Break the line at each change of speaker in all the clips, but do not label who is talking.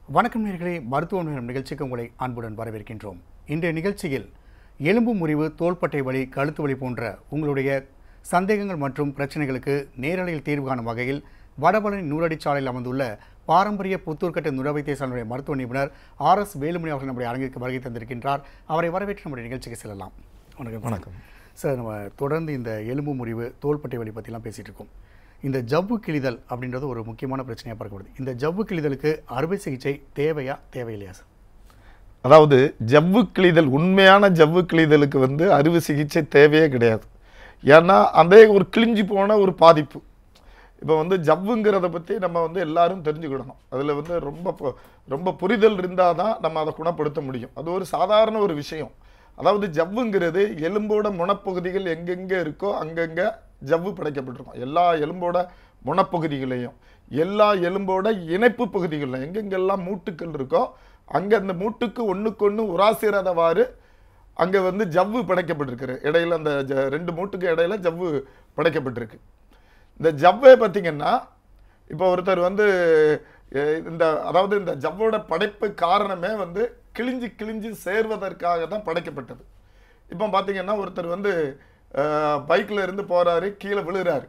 வணக்கம் நேர்களே மருத்துவ நேரம் நிகழ்ச்சிக்கு உங்களை அன்புடன் வரவேற்கின்றோம் இன்றைய நிகழ்ச்சியில் எலும்பு முறிவு தோள்பட்டை வலி கழுத்து வலி போன்ற உங்களுடைய சந்தேகங்கள் மற்றும் பிரச்சனைகளுக்கு நேரலையில் தீர்வு காணும் வகையில் வடபழனி நூறடி சாலையில் அமைந்துள்ள பாரம்பரிய புத்தூர்கட்டு நுரவைத்தியசாலையுடைய மருத்துவ நிபுணர் ஆர் எஸ் வேலுமணி அவர்கள் நம்முடைய அரங்கிற்கு வருகை தந்திருக்கின்றார் அவரை வரவேற்று நம்முடைய நிகழ்ச்சிக்கு செல்லலாம் வணக்கம்
வணக்கம்.
சார் நம்ம தொடர்ந்து இந்த எலும்பு முறிவு தோள்பட்டை வலி பற்றிலாம் பேசிகிட்டு இருக்கோம் இந்த ஜவ்வு கிழிதல் அப்படின்றது ஒரு முக்கியமான பிரச்சனையாக பார்க்கப்படுது இந்த ஜவ்வு கிழிதலுக்கு அறுவை சிகிச்சை தேவையா தேவையில்லையா சார்
அதாவது ஜவ்வு கிழிதல் உண்மையான ஜவ்வு கிழிதலுக்கு வந்து அறுவை சிகிச்சை தேவையே கிடையாது ஏன்னா அதே ஒரு கிழிஞ்சு போன ஒரு பாதிப்பு இப்போ வந்து ஜவ்வுங்கிறத பற்றி நம்ம வந்து எல்லாரும் தெரிஞ்சுக்கிடணும் அதில் வந்து ரொம்ப பு- ரொம்ப புரிதல் இருந்தால் தான் நம்ம அதை குணப்படுத்த முடியும் அது ஒரு சாதாரண ஒரு விஷயம் அதாவது ஜவ்வுங்கிறது எலும்போட முனப்பகுதிகள் எங்கெங்கே இருக்கோ அங்கங்கே ஜவ்வு படைக்கப்பட்டிருக்கும் எல்லா எலும்போட முனப்பகுதிகளையும் எல்லா எலும்போட இணைப்பு பகுதிகளில் எங்கெங்கெல்லாம் மூட்டுக்கள் இருக்கோ அங்கே அந்த மூட்டுக்கு ஒன்றுக்கு உராசிராதவாறு அங்கே வந்து ஜவ்வு படைக்கப்பட்டிருக்கு இடையில அந்த ஜ- ரெண்டு மூட்டுக்கு இடையில ஜவ்வு படைக்கப்பட்டிருக்கு இந்த ஜவ்வை பார்த்தீங்கன்னா இப்போ ஒருத்தர் வந்து அஹ், இந்த அதாவது இந்த ஜவ்வோட படைப்பு காரணமே வந்து கிழிஞ்சு கிழிஞ்சு சேர்வதற்காக தான் படைக்கப்பட்டது இப்போ பார்த்தீங்கன்னா ஒருத்தர் வந்து பைக்கில் இருந்து போறாரு கீழே விழுறாரு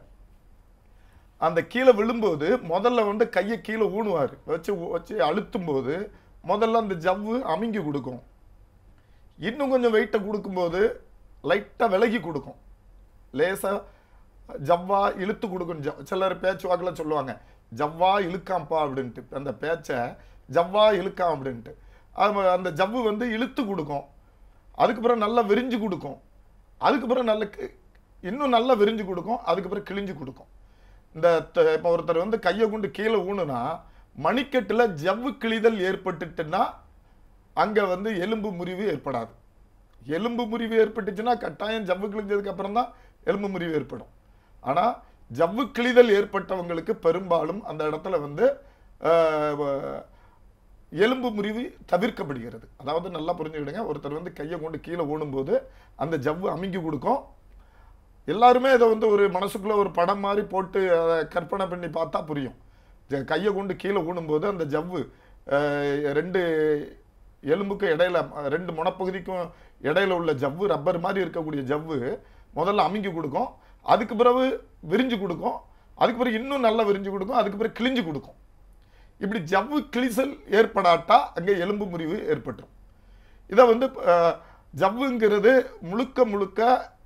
அந்த கீழே விழும்போது முதல்ல வந்து கையை கீழே ஊனுவார் வச்சு ஊ- வச்சு அழுத்தும் போது முதல்ல அந்த ஜவ்வு அமுங்கி கொடுக்கும் இன்னும் கொஞ்சம் வெயிட்டை கொடுக்கும்போது லைட்டாக விலகி கொடுக்கும் லேசாக ஜவ்வா இழுத்து கொடுக்கும் ஜ- சிலர் பேச்சு வாக்கில் சொல்லுவாங்க ஜவ்வா இழுக்காம்பா அப்படின்ட்டு அந்த பேச்சை ஜவ்வா இழுக்காம் அப்படின்ட்டு அது அந்த ஜவ்வு வந்து இழுத்து கொடுக்கும் அதுக்கப்புறம் நல்லா விரிஞ்சு கொடுக்கும் அதுக்கப்புறம் நல்ல கி- இன்னும் நல்லா விரிஞ்சு கொடுக்கும் அதுக்கப்புறம் கிழிஞ்சு கொடுக்கும் இந்த த- இப்போ ஒருத்தர் வந்து கையை கொண்டு கீழே ஊனுனா மணிக்கட்டில் ஜவ்வு கிழிதல் ஏற்பட்டுட்டுன்னா அங்கே வந்து எலும்பு முறிவு ஏற்படாது எலும்பு முறிவு ஏற்பட்டுச்சுன்னா கட்டாயம் ஜவ்வு கிழிஞ்சதுக்கு அப்புறம் தான் எலும்பு முறிவு ஏற்படும் ஆனால் ஜவ்வு கிழிதல் ஏற்பட்டவங்களுக்கு பெரும்பாலும் அந்த இடத்துல வந்து ஆஹ், வ- எலும்பு முறிவு தவிர்க்கப்படுகிறது அதாவது நல்லா புரிஞ்சுக்கிடுங்க ஒருத்தர் வந்து கையை கொண்டு கீழே ஊனும்போது அந்த ஜவ்வு அமுங்கி கொடுக்கும் எல்லாருமே இதை வந்து ஒரு மனசுக்குள்ள ஒரு படம் மாதிரி போட்டு அதை கற்பனை பண்ணி பார்த்தா புரியும் ஜ- கையை கொண்டு கீழே ஊனும்போது அந்த ஜவ்வு அஹ், ரெண்டு எலும்புக்கும் இடையில அஹ், ரெண்டு முனப்பகுதிக்கும் இடையில உள்ள ஜவ்வு ரப்பர் மாதிரி இருக்கக்கூடிய ஜவ்வு முதல்ல அமுங்கி கொடுக்கும் அதுக்கு பிறகு விரிஞ்சு கொடுக்கும் அதுக்கு பிறகு இன்னும் நல்லா விரிஞ்சு கொடுக்கும் அதுக்கு பிறகு கிழிஞ்சு கொடுக்கும் இப்படி ஜவ்வு கிழிசல் ஏற்படாட்டா அங்கே எலும்பு முறிவு ஏற்பட்டுரும் இதை வந்து அஹ், ஜவ்வுங்கிறது முழுக்க முழுக்க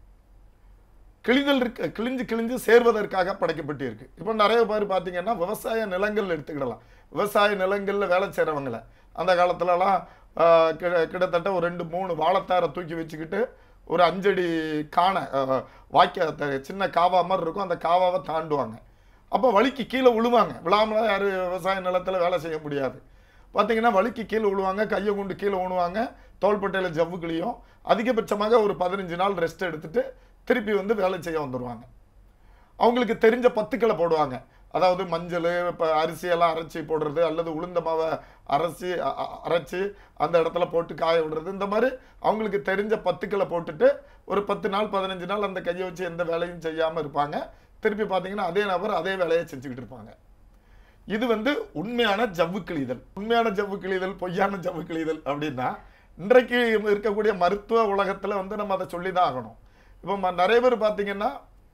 கிழிதல் இருக்க கிழிஞ்சு கிழிஞ்சு சேர்வதற்காக படைக்கப்பட்டு இருக்கு இப்போ நிறைய பேர் பார்த்தீங்கன்னா விவசாய நிலங்கள் எடுத்துக்கிடலாம் விவசாய நிலங்களில் வேலை செய்கிறவங்கள அந்த காலத்துலலாம் ஆஹ், கிட- கிட்டத்தட்ட ஒரு ரெண்டு மூணு வாழைத்தாரை தூக்கி வச்சுக்கிட்டு ஒரு அஞ்சடி காணை ஆஹ், வாய்க்கா த- சின்ன காவா மாதிரி இருக்கும் அந்த காவாவை தாண்டுவாங்க அப்போ வலிக்கு கீழே விழுவாங்க விழாமலாம் யாரும் விவசாய நிலத்தில் வேலை செய்ய முடியாது பார்த்தீங்கன்னா வலிக்கு கீழே விழுவாங்க கையை கொண்டு கீழே ஊணுவாங்க தோள்பட்டையில் ஜவ்வு கிளியும் அதிகபட்சமாக ஒரு பதினஞ்சு நாள் ரெஸ்ட் எடுத்துட்டு திருப்பி வந்து வேலை செய்ய வந்துடுவாங்க அவங்களுக்கு தெரிஞ்ச பத்துக்களை போடுவாங்க அதாவது மஞ்சள் இப்போ அரிசியெல்லாம் அரைச்சி போடுறது அல்லது உளுந்த மாவை அரைச்சி அ- அ- அரைச்சி அந்த இடத்துல போட்டு காய விடுறது இந்த மாதிரி அவங்களுக்கு தெரிஞ்ச பத்துக்களை போட்டுட்டு ஒரு பத்து நாள் பதினஞ்சு நாள் அந்த கையை வச்சு எந்த வேலையும் செய்யாமல் இருப்பாங்க திருப்பி பார்த்தீங்கன்னா அதே நபர் அதே வேலையை செஞ்சுக்கிட்டு இருப்பாங்க இது வந்து உண்மையான ஜவ்வு கிழிதல் உண்மையான ஜவ்வு கிழிதல் பொய்யான ஜவ்வு கிழிதல் அப்படின்னா இன்றைக்கு இருக்கக்கூடிய மருத்துவ உலகத்துல வந்து நம்ம அதை சொல்லி தான் ஆகணும் இப்போ ம- நிறைய பேர் பார்த்தீங்கன்னா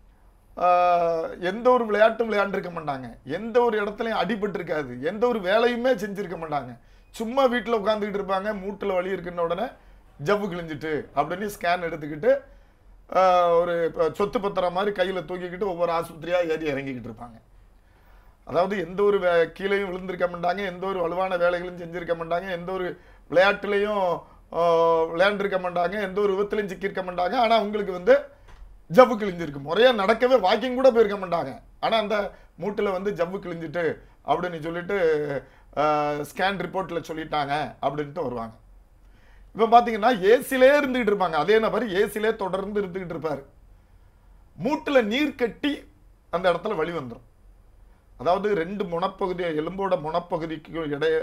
ஆஹ், எந்த ஒரு விளையாட்டும் விளையாண்டுருக்க மாட்டாங்க எந்த ஒரு இடத்துலையும் அடிபட்டு இருக்காது எந்த ஒரு வேலையுமே செஞ்சிருக்க மாட்டாங்க சும்மா வீட்டில் உட்காந்துக்கிட்டு இருப்பாங்க மூட்டில் வலி இருக்குன்ன உடனே ஜவ்வு கிழிஞ்சிட்டு அப்படின்னு ஸ்கேன் எடுத்துக்கிட்டு ஆஹ், ஒரு இப்ப சொத்து பத்திரம் மாதிரி கையில் தூக்கிக்கிட்டு ஒவ்வொரு ஆஸ்பத்திரியாக ஏறி இறங்கிக்கிட்டு இருப்பாங்க அதாவது எந்த ஒரு வே- கீழேயும் விழுந்திருக்க மாட்டாங்க எந்த ஒரு வலுவான வேலைகளும் செஞ்சிருக்க மாட்டாங்க எந்த ஒரு விளையாட்டுலையும் ஆஹ், விளையாண்டிருக்க மாட்டாங்க எந்த ஒரு விபத்துலையும் சிக்கியிருக்க மாட்டாங்க ஆனால் அவங்களுக்கு வந்து ஜவ்வு கிழிஞ்சிருக்கு முறையா நடக்கவே வாக்கிங் கூட போயிருக்க மாட்டாங்க ஆனால் அந்த மூட்டில் வந்து ஜவ்வு கிழிஞ்சிட்டு அப்படின்னு சொல்லிட்டு ஸ்கேன் ரிப்போர்ட்டில் சொல்லிட்டாங்க அப்படின்ட்டு வருவாங்க இப்போ பார்த்தீங்கன்னா ஏசிலே இருந்துகிட்டு இருப்பாங்க அதே நபர் ஏசிலே தொடர்ந்து இருந்துகிட்டு இருப்பாரு மூட்டுல நீர் கட்டி அந்த இடத்துல வலி வந்துடும் அதாவது ரெண்டு முனப்பகுதி எலும்போட முனப்பகுதிக்கும் இடைய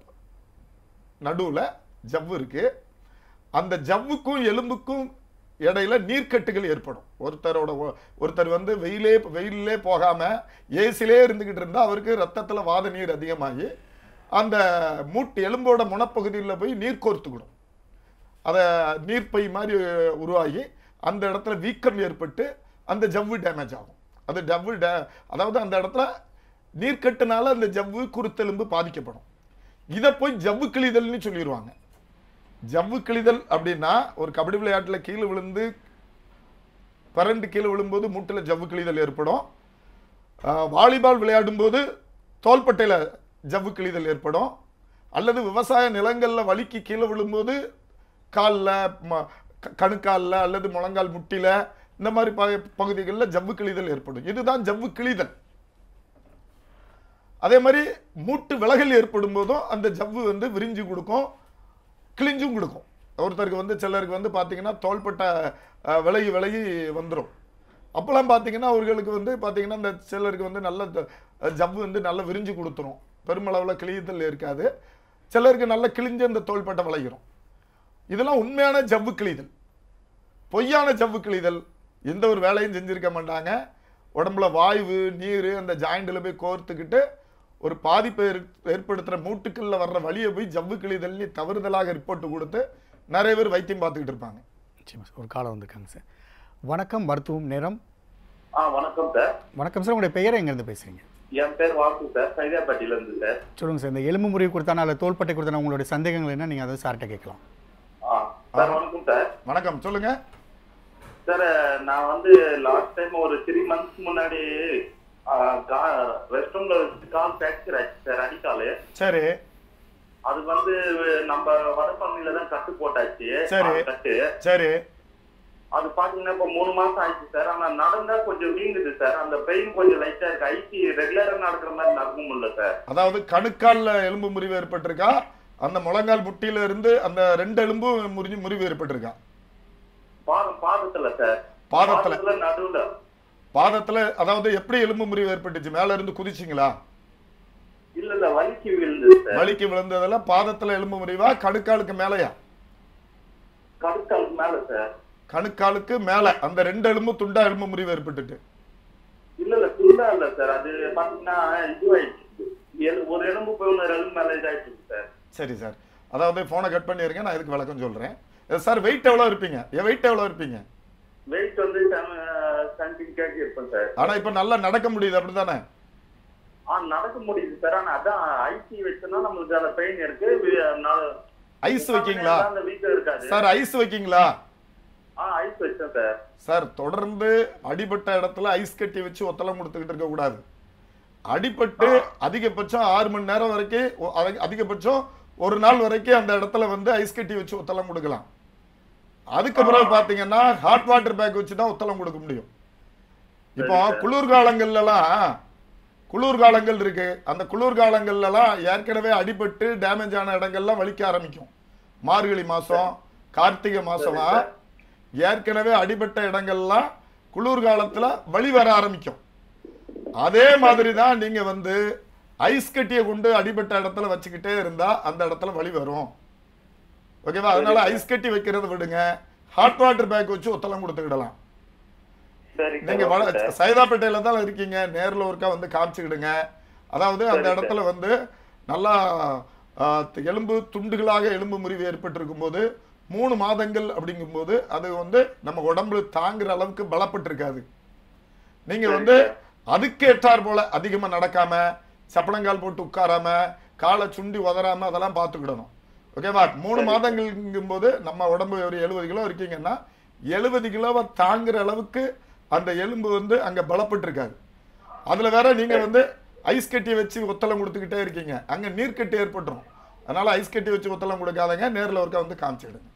நடுவுல ஜவ்வு இருக்கு அந்த ஜவ்வுக்கும் எலும்புக்கும் இடையில நீர்க்கட்டுகள் ஏற்படும் ஒருத்தரோட ஒ- ஒருத்தர் வந்து வெயிலே வெயிலே போகாம ஏசிலே இருந்துகிட்டு இருந்தா அவருக்கு ரத்தத்துல வாத நீர் அதிகமாகி அந்த மூட்டு எலும்போட முனப்பகுதியில் போய் நீர் கோர்த்துக்கிடும் அதை நீர்ப்பை மாதிரி உருவாகி அந்த இடத்துல வீக்கம் ஏற்பட்டு அந்த ஜவ்வு டேமேஜ் ஆகும் அது ஜவ்வு டே அதாவது அந்த இடத்துல நீர்க்கட்டுனால அந்த ஜவ்வு குருத்தெலும்பு பாதிக்கப்படும் இதை போய் ஜவ்வு கிழிதல்னு சொல்லிடுவாங்க ஜவ்வு கிழிதல் அப்படின்னா ஒரு கபடி விளையாட்டில் கீழே விழுந்து பரண்டு கீழே விழும்போது மூட்டில் ஜவ்வு கிழிதல் ஏற்படும் ஆஹ், வாலிபால் விளையாடும்போது தோள்பட்டையில் ஜவ்வு கிழிதல் ஏற்படும் அல்லது விவசாய நிலங்களில் வலிக்கு கீழே விழும்போது காலில் கணுக்காலில் அல்லது முழங்கால் முட்டில இந்த மாதிரி ப பகுதிகளில் ஜவ்வு கிழிதல் ஏற்படும் இதுதான் ஜவ்வு கிழிதல் அதே மாதிரி மூட்டு விலகல் ஏற்படும் போதும் அந்த ஜவ்வு வந்து விரிஞ்சு கொடுக்கும் கிழிஞ்சும் கொடுக்கும் ஒருத்தருக்கு வந்து சிலருக்கு வந்து பார்த்தீங்கன்னா தோள்பட்டை அஹ், விலகி விலகி வந்துடும் அப்போல்லாம் பார்த்தீங்கன்னா அவர்களுக்கு வந்து பார்த்தீங்கன்னா இந்த சிலருக்கு வந்து நல்ல த- ஜவ்வு வந்து நல்லா விரிஞ்சு கொடுத்துரும் பெருமளவில் கிழிதல் இருக்காது சிலருக்கு நல்ல கிழிஞ்ச இந்த தோள்பட்டை விளைகிறோம் இதெல்லாம் உண்மையான ஜவ்வு கிழிதல் பொய்யான ஜவ்வு கிழிதல் எந்த ஒரு வேலையும் செஞ்சிருக்க மாட்டாங்க உடம்புல வாய்வு நீர் அந்த ஜாயிண்டில் போய் கோர்த்துக்கிட்டு ஒரு பாதிப்பை ஏற்- ஏற்படுத்துகிற மூட்டுக்கல்ல வர்ற வழியை போய் ஜவ்வு கிழிதல்னு தவறுதலாக ரிப்போர்ட் கொடுத்து நிறைய பேர் வைத்தியம் பார்த்துக்கிட்டு இருப்பாங்க
நிச்சயமா சார் ஒரு காலம் வந்திருக்காங்க சார் வணக்கம் மருத்துவம் நேரம்
ஆ வணக்கம் சார்
வணக்கம் சார் உங்களுடைய பெயரை எங்கேருந்து பேசுகிறீங்க
என் பேர் வாசு சார் சைதாப்பேட்டையில இருந்து சார்
சொல்லுங்கள் சார் இந்த எலும்பு முறிவு கொடுத்தான அல்லது தோள்பட்டை கொடுத்தான உங்களுடைய சந்தேகங்கள் என்ன நீங்கள் அதை சார்கிட்ட கேட்கலாம்
ஆ சார் வணக்கம் சார்
வணக்கம் சொல்லுங்க
சார் நான் வந்து லாஸ்ட் டைம் ஒரு த்ரீ மந்த்ஸ் முன்னாடி ரெஸ்ட் ரூம்ல கால் ஃப்ராக்சர் ஆச்சு சார் அடிக்காலு
சரி
அது வந்து நம்ம வடபழனில தான் கட்டு போட்டாச்சு
சரி.
ஆள் கட்டு
சரி
அது பாத்தீங்கன்னா இப்ப மூணு மாசம் ஆயிடுச்சு சார் ஆனா நடந்தா கொஞ்சம் வீங்குது சார் அந்த பெயின் கொஞ்சம் லைட்டா இருக்கு ஐசி ரெகுலரா நடக்கிற மாதிரி நடக்க முடியல சார்
அதாவது கணுக்கால்ல எலும்பு முறிவு ஏற்பட்டிருக்கா அந்த முழங்கால் முட்டியில இருந்து அந்த ரெண்டு எலும்பும் முறிஞ்சு முறிவு ஏற்பட்டிருக்கா
பாதம் பாதத்துல சார்
பாதத்துல
நடுவுல
பாதத்துல அதாவது எப்படி எலும்பு முறிவு ஏற்பட்டுச்சு மேல இருந்து குதிச்சிங்களா
இல்ல இல்ல வலிக்கு விழுந்தது சார்
வலிக்கு விழுந்ததுல பாதத்துல எலும்பு முறிவா கணுக்காலுக்கு மேலயா
கடுக்காலுக்கு மேல சார்
கணுக்காலுக்கு மேல அந்த ரெண்டு எலும்பு துண்டா எலும்பு முறிவு ஏற்பட்டுட்டு
இல்ல இல்ல துண்டா இல்ல சார் அது பாத்தீங்கன்னா இதுவாயிடுச்சு எலு- ஒரு எலும்பு போய் இன்னொரு எலும்பு மேல இதாயிடுச்சு சார்
சரி சார் அதாவது போனை கட் பண்ணிருங்க நான் இதுக்கு விளக்கம் சொல்றேன் சார் வெயிட் எவ்வளவு இருப்பீங்க என் வெயிட் எவ்வளவு இருப்பீங்க
வெயிட் வந்து சம்திங் கேட்க இருப்பேன் சார்
ஆனா இப்ப நல்லா நடக்க முடியுது அப்படிதானே
ஆ நடக்க முடியுது சார் ஆனா அதான் ஐசி வச்சோம்னா நம்மளுக்கு அந்த பெயின் இருக்கு வி- நான்
ஐஸ் வைக்கீங்களா
அந்த வீக்கம் இருக்காது
சார் ஐஸ் வைக்கீங்களா
ஆ ஐஸ் வச்சேன் சார்
சார் தொடர்ந்து அடிபட்ட இடத்துல ஐஸ் கட்டி வச்சு ஒத்தலம் கொடுத்துக்கிட்டு இருக்க கூடாது அடிபட்டு அதிகபட்சம் ஆறு மணி நேரம் வரைக்கும் ஒ- அதி- அதிகபட்சம் ஒரு நாள் வரைக்கும் அந்த இடத்துல வந்து ஐஸ் கட்டி வச்சு ஒத்தலம் கொடுக்கலாம் அதுக்கப்புறம் பாத்தீங்கன்னா ஹாட் வாட்டர் பேக் வச்சு தான் ஒத்தலம் கொடுக்க முடியும் இப்போ குளிர்காலங்கள்லாம் குளிர்காலங்கள் இருக்கு அந்த குளிர்காலங்கள்லாம் ஏற்கனவே அடிபட்டு டேமேஜ் ஆன இடங்கள்லாம் வலிக்க ஆரம்பிக்கும் மார்கழி மாசம் கார்த்திகை மாசம்லாம் ஏற்கனவே அடிபட்ட இடங்கள்லாம் குளிர்காலத்துல வலி வர ஆரம்பிக்கும் அதே மாதிரி தான் நீங்க வந்து ஐஸ் கட்டியை கொண்டு அடிபட்ட இடத்துல வச்சுக்கிட்டே இருந்தா அந்த இடத்துல வலி வரும் ஓகேவா அதனால ஐஸ் கட்டி வைக்கிறத விடுங்க ஹாட் வாட்டர் பேக் வச்சு ஒத்தலம் கொடுத்துக்கிடலாம்
சரி
நீங்க வட சைதாப்பேட்டையில தான் இருக்கீங்க நேர்ல ஒருக்கா வந்து காமிச்சுக்கிடுங்க அதாவது அந்த
சரி,
இடத்துல வந்து நல்லா ஆ, எலும்பு துண்டுகளாக எலும்பு முறிவு ஏற்பட்டிருக்கும் போது மூணு மாதங்கள் அப்படிங்கும்போது அது வந்து நம்ம உடம்புல தாங்குற அளவுக்கு பலப்பட்டிருக்காது நீங்க
சரி,
வந்து
சார்.
அதுக்கு ஏற்றார் போல அதிகமா நடக்காம சப்பனங்கால் போட்டு உட்காராம காலை சுண்டி உதறாம அதெல்லாம் பார்த்துக்கிடணும் ஓகேவா மூணு மாதங்கள்ங்கும்போது நம்ம உடம்பு ஒரு எழுபது கிலோ இருக்கீங்கன்னா எழுபது கிலோவை தாங்குற அளவுக்கு அந்த எலும்பு வந்து அங்க பலப்பட்டிருக்காது அதுல வேற நீங்க வந்து ஐஸ் கட்டி வச்சு ஒத்தலம் கொடுத்துக்கிட்டே இருக்கீங்க அங்க நீர்க்கட்டி ஏற்பட்டுரும் அதனால ஐஸ் கட்டி வச்சு ஒத்தலம் கொடுக்காதங்க நேர்ல ஒருக்கா வந்து காமிச்சிடுங்க